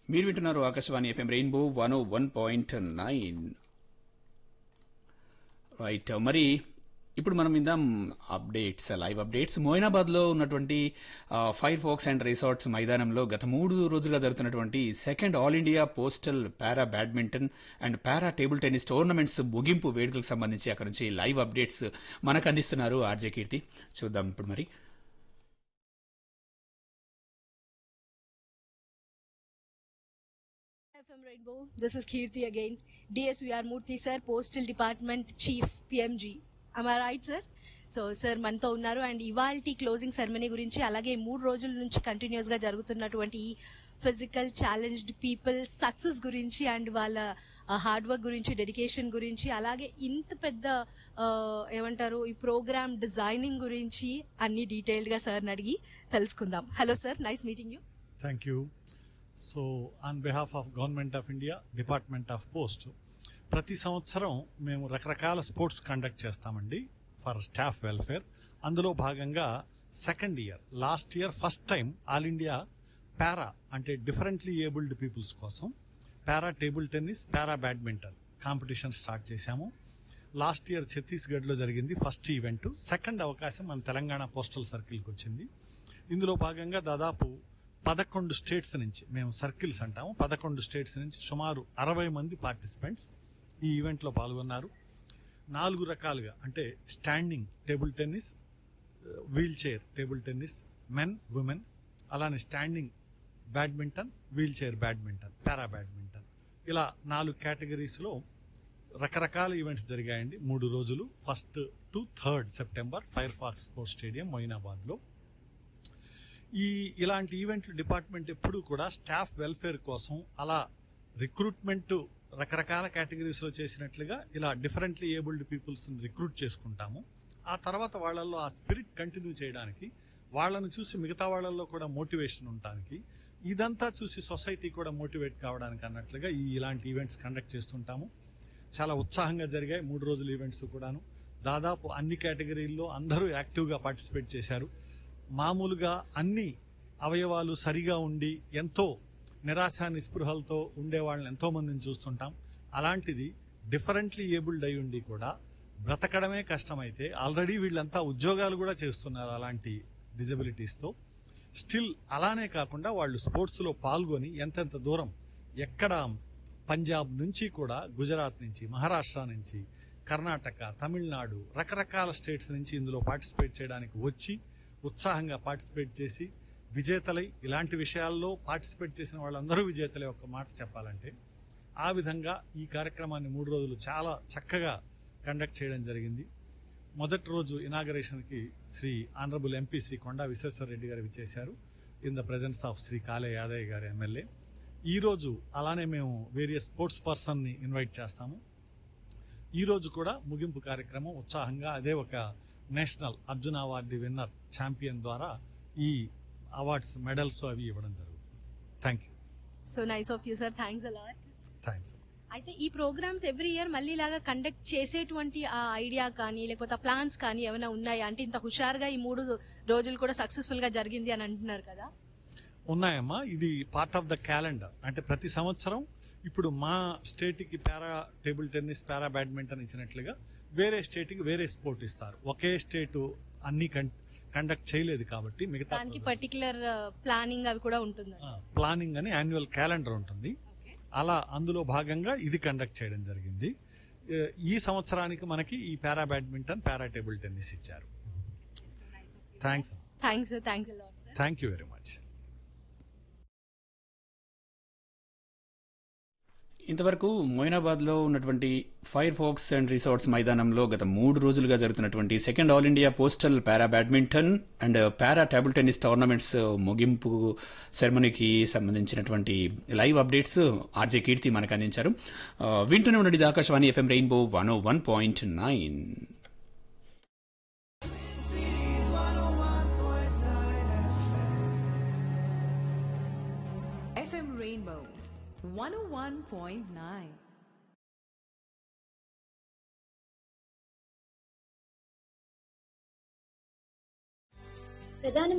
మీరు వింటున్నారు Akashvani FM Rainbow one one point nine right మరి ఇప్పుడు మనం ఇందాం అప్డేట్స్ లైవ్ అప్డేట్స్ మోయినాబాద్ లో ఉన్నటువంటి ఫైర్ ఫోక్స్ అండ్ రిసార్ట్స్ మైదానంలో గత మూడు రోజులుగా జరుగుతున్నటువంటి second all India postal para badminton and para table tennis tournaments ముగింపు వేడుకలకు సంబంధించి అక్కడ నుంచి లైవ్ అప్డేట్స్ మనకు అందిస్తున్నారు ఆర్జే కీర్తి చూద్దాం ఇప్పుడు మరి FM Rainbow. This is Kirti again. DSVR Murthy sir, Postal Department Chief, PMG. Am I right, sir? So sir మనతో ఉన్నారు అండ్ ఇవాల్టి క్లోజింగ్ సెరమనీ గురించి అలాగే మూడు రోజుల నుంచి కంటిన్యూస్ గా జరుగుతున్నటువంటి ఈ ఫిజికల్ ఛాలెంజ్డ్ పీపుల్ సక్సెస్ గురించి అండ్ వాళ్ళ హార్డ్ వర్క్ గురించి డెడికేషన్ గురించి అలాగే ఇంత పెద్ద ఆ, ఏమంటారు ఈ ప్రోగ్రామ్ డిజైనింగ్ గురించి అన్ని డీటెయిల్డ్ గా సార్ అడిగి తెలుసుకుందాం hello sir nice meeting you Thank you. So on behalf of government of India department of post ప్రతి సంవత్సరం మేము రకరకాల స్పోర్ట్స్ కండక్ట్ చేస్తామండి ఫర్ స్టాఫ్ వెల్ఫేర్ అందులో భాగంగా second year last year first time all India para అంటే differently abled peoples కోసం para table tennis para badminton competition start చేశాము లాస్ట్ ఇయర్ ఛత్తీస్గఢ్లో జరిగింది ఫస్ట్ ఈవెంట్ సెకండ్ అవకాశం మన తెలంగాణ పోస్టల్ సర్కిల్కి వచ్చింది ఇందులో భాగంగా దాదాపు పదకొండు స్టేట్స్ నుంచి మేము సర్కిల్స్ అంటాము పదకొండు స్టేట్స్ నుంచి సుమారు అరవై మంది పార్టిసిపెంట్స్ ఈ ఈవెంట్లో పాల్గొన్నారు నాలుగు రకాలుగా అంటే standing table tennis wheelchair table tennis men women అలానే standing badminton wheelchair badminton para badminton ఇలా నాలుగు కేటగిరీస్లో రకరకాల ఈవెంట్స్ జరిగాయండి మూడు రోజులు first to third September Fire Fox sports stadium మొయినాబాద్లో ఈ ఇలాంటి ఈవెంట్లు డిపార్ట్మెంట్ ఎప్పుడూ కూడా స్టాఫ్ వెల్ఫేర్ కోసం అలా రిక్రూట్మెంట్ రకరకాల కేటగిరీస్లో చేసినట్లుగా ఇలా డిఫరెంట్లీ ఏబుల్డ్ పీపుల్స్ని రిక్రూట్ చేసుకుంటాము ఆ తర్వాత వాళ్ళల్లో ఆ స్పిరిట్ కంటిన్యూ చేయడానికి వాళ్ళను చూసి మిగతా వాళ్ళల్లో కూడా మోటివేషన్ ఉండడానికి ఇదంతా చూసి సొసైటీ కూడా మోటివేట్ కావడానికి అన్నట్లుగా ఈ ఇలాంటి ఈవెంట్స్ కండక్ట్ చేస్తుంటాము చాలా ఉత్సాహంగా జరిగాయి మూడు రోజుల ఈవెంట్స్ కూడాను దాదాపు అన్ని కేటగిరీల్లో అందరూ యాక్టివ్గా పార్టిసిపేట్ చేశారు మామూలుగా అన్ని అవయవాలు సరిగా ఉండి ఎంతో నిరాశ నిస్పృహలతో ఉండే వాళ్ళని ఎంతో మందిని చూస్తుంటాం అలాంటిది డిఫరెంట్లీ ఏబుల్డ్ అయి ఉండి కూడా బ్రతకడమే కష్టమైతే ఆల్రెడీ వీళ్ళంతా ఉద్యోగాలు కూడా చేస్తున్నారు అలాంటి డిజబిలిటీస్తో స్టిల్ అలానే కాకుండా వాళ్ళు స్పోర్ట్స్లో పాల్గొని ఎంతెంత దూరం ఎక్కడ పంజాబ్ నుంచి కూడా గుజరాత్ నుంచి మహారాష్ట్ర నుంచి కర్ణాటక తమిళనాడు రకరకాల స్టేట్స్ నుంచి ఇందులో పార్టిసిపేట్ చేయడానికి వచ్చి ఉత్సాహంగా పార్టిసిపేట్ చేసి విజేతలై ఇలాంటి విషయాల్లో పార్టిసిపేట్ చేసిన వాళ్ళందరూ విజేతలే ఒక మాట చెప్పాలంటే ఆ విధంగా ఈ కార్యక్రమాన్ని మూడు రోజులు చాలా చక్కగా కండక్ట్ చేయడం జరిగింది మొదటి రోజు ఇనాగరేషన్కి శ్రీ ఆనరబుల్ ఎంపీ శ్రీ కొండా విశ్వేశ్వర రెడ్డి గారు విచ్చేశారు in the presence of Shri Kale Yadaiah గారి ఎమ్మెల్యే ఈ రోజు అలానే మేము వేరియస్ స్పోర్ట్స్ పర్సన్ని ఇన్వైట్ చేస్తాము ఈ రోజు కూడా ముగింపు కార్యక్రమం ఉత్సాహంగా అదే ఒక national Arjuna award winner champion ద్వారా ఈ అవార్డ్స్ మెడల్స్ అవి ఇవ్వడం జరుగుతుంది thank you so nice of you sir thanks a lot thanks అయితే ఈ ప్రోగ్రామ్స్ ఎవ్రీ ఇయర్ మళ్ళీ ఇలాగా కండక్ట్ చేసేటువంటి ఆ ఐడియా కానీ లేకపోతే ఆ ప్లాన్స్ కానీ ఏమైనా ఉన్నాయా అంటే ఇంత హుషారుగా ఈ మూడు రోజులు కూడా సక్సెస్ఫుల్ గా జరిగింది అని అంటున్నారు కదా ఉన్నాయమ్మా ఇది పార్ట్ ఆఫ్ ద క్యాలెండర్ అంటే ప్రతి సంవత్సరం ఇప్పుడు మా స్టేట్కి para table tennis para badminton ఇచ్చినట్లుగా వేరే స్టేట్కి వేరే స్పోర్ట్ ఇస్తారు ఒకే స్టేట్ అన్ని కండక్ట్ చేయలేదు కాబట్టి మిగతా దానికి పర్టికులర్ ప్లానింగ్ అవి కూడా ఉంటుంది ప్లానింగ్ అని యాన్యువల్ క్యాలెండర్ ఉంటుంది అలా అందులో భాగంగా ఇది కండక్ట్ చేయడం జరిగింది ఏ, ఈ సంవత్సరానికి మనకి ఈ para badminton para table tennis ఇచ్చారు thanks thanks thanks a lot sir thank you very much ఇంతవరకు మొయినాబాద్ లో ఉన్నటువంటి ఫైర్ ఫోక్స్ అండ్ రిసార్ట్స్ మైదానంలో గత మూడు రోజులుగా జరుగుతున్నటువంటి second all India postal para badminton and para table tennis tournaments ముగింపు సెరమనీకి సంబంధించినటువంటి లైవ్ అప్డేట్స్ ఆర్జే కీర్తి మనకు అందించారు ఆ, వింటూనే ఉండండి ఇది Akashvani FM Rainbow one one point nine FM Rainbow 101.9. ప్రధాన